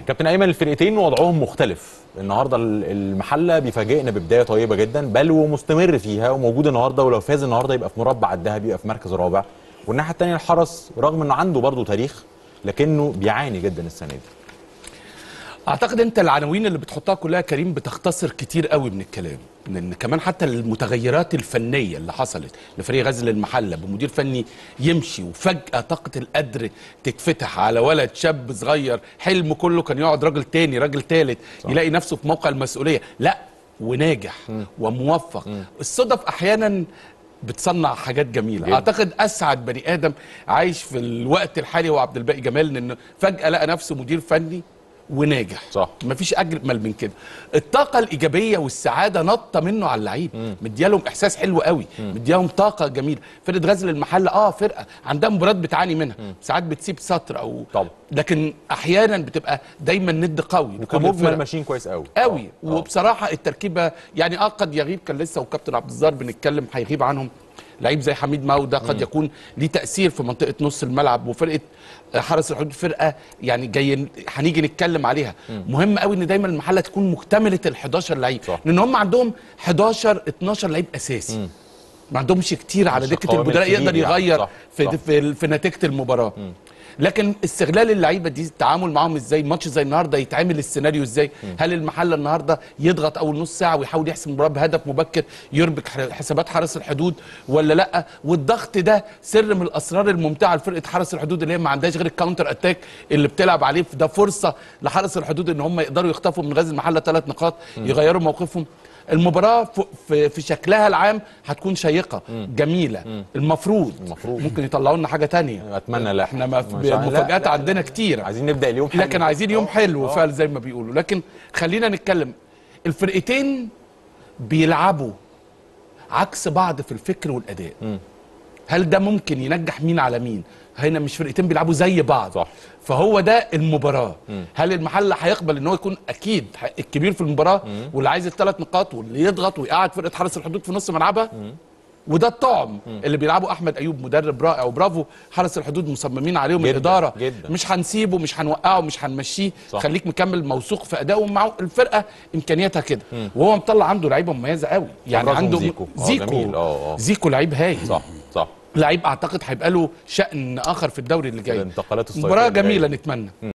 كابتن ايمن الفرقتين وضعهم مختلف النهارده ال- المحله بيفاجئنا ببدايه طيبه جدا بل ومستمر فيها وموجود النهارده ولو فاز النهارده يبقى في مربع الذهبي يبقى في مركز رابع والناحيه الثانيه الحرس رغم انه عنده برضه تاريخ لكنه بيعاني جدا السنه دي اعتقد انت العناوين اللي بتحطها كلها يا كريم بتختصر كتير قوي من الكلام لان كمان حتى المتغيرات الفنيه اللي حصلت لفريق غزل المحله بمدير فني يمشي وفجاه طاقه القدر تتفتح على ولد شاب صغير حلمه كله كان يقعد راجل تاني راجل تالت يلاقي نفسه في موقع المسؤوليه لا وناجح وموفق الصدف احيانا بتصنع حاجات جميله جدا. اعتقد اسعد بني ادم عايش في الوقت الحالي هو عبد الباقي جمال لانه فجاه لقى نفسه مدير فني وناجح صح. مفيش اجمل من كده الطاقه الايجابيه والسعاده نطه منه على اللعيب مديالهم احساس حلو قوي مديالهم طاقه جميله فرقه غزل المحله اه فرقه عندها مباريات بتعاني منها ساعات بتسيب سطر او طبعا. لكن احيانا بتبقى دايما ند قوي لكل وكمجمل الفرق. ماشيين كويس قوي قوي آه، آه. وبصراحه التركيبه يعني اه قد يغيب كان لسه وكابتن عبد الزار بنتكلم هيغيب عنهم لعيب زي حميد ماو ده قد يكون ليه تاثير في منطقه نص الملعب وفرقه حرس الحدود فرقه يعني جاي هنيجي نتكلم عليها مهم قوي ان دايما المحله تكون مكتمله ال 11 لعيب صح. لان هم عندهم 11 12 لعيب اساسي ما عندهمش كتير على مش دكه القوام البدلاء الكبير يقدر يعني. يغير صح، في صح. في, في نتيجه المباراه لكن استغلال اللعيبه دي التعامل معاهم ازاي ماتش زي النهارده يتعمل السيناريو ازاي هل المحله النهارده يضغط اول نص ساعه ويحاول يحسم المباراه بهدف مبكر يربك ح- حسابات حرس الحدود ولا لا والضغط ده سر من الاسرار الممتعه لفرقه حرس الحدود اللي هي ما عندهاش غير الكاونتر اتاك اللي بتلعب عليه ده فرصه لحرس الحدود ان هم يقدروا يخطفوا من غزل المحله ثلاث نقاط يغيروا موقفهم المباراة ف- في, في شكلها العام هتكون شيقة جميلة المفروض المفروض. ممكن يطلعوا لنا حاجة تانية اتمنى لا احنا ما مش عايز- لا، المفاجآت لا، عندنا لا. كتير عايزين نبدا اليوم حلو. لكن عايزين يوم آه، حلو آه. فعلا زي ما بيقولوا لكن خلينا نتكلم الفرقتين بيلعبوا عكس بعض في الفكر والاداء هل ده ممكن ينجح مين على مين هنا مش فرقتين بيلعبوا زي بعض صح. فهو ده المباراه هل المحل هيقبل ان هو يكون اكيد الكبير في المباراه واللي عايز الثلاث نقاط واللي يضغط ويقعد فرقه حرس الحدود في نص ملعبها وده الطعم اللي بيلعبه احمد ايوب مدرب رائع وبرافو حرس الحدود مصممين عليهم جداً، الاداره جداً. مش هنسيبه مش هنوقعه مش هنمشيه صح. خليك مكمل موثوق في ادائه مع الفرقه امكانياتها كده وهو مطلع عنده لعيبه مميزه قوي يعني أبرزهم عنده زيكو. آه، زيكو جميل. آه، آه. زيكو لعيب هايل صح صح لعيب اعتقد هيبقى له شأن اخر في الدوري اللي جاي الانتقالات الصيفية مباراه اللي جميله جاية. نتمنى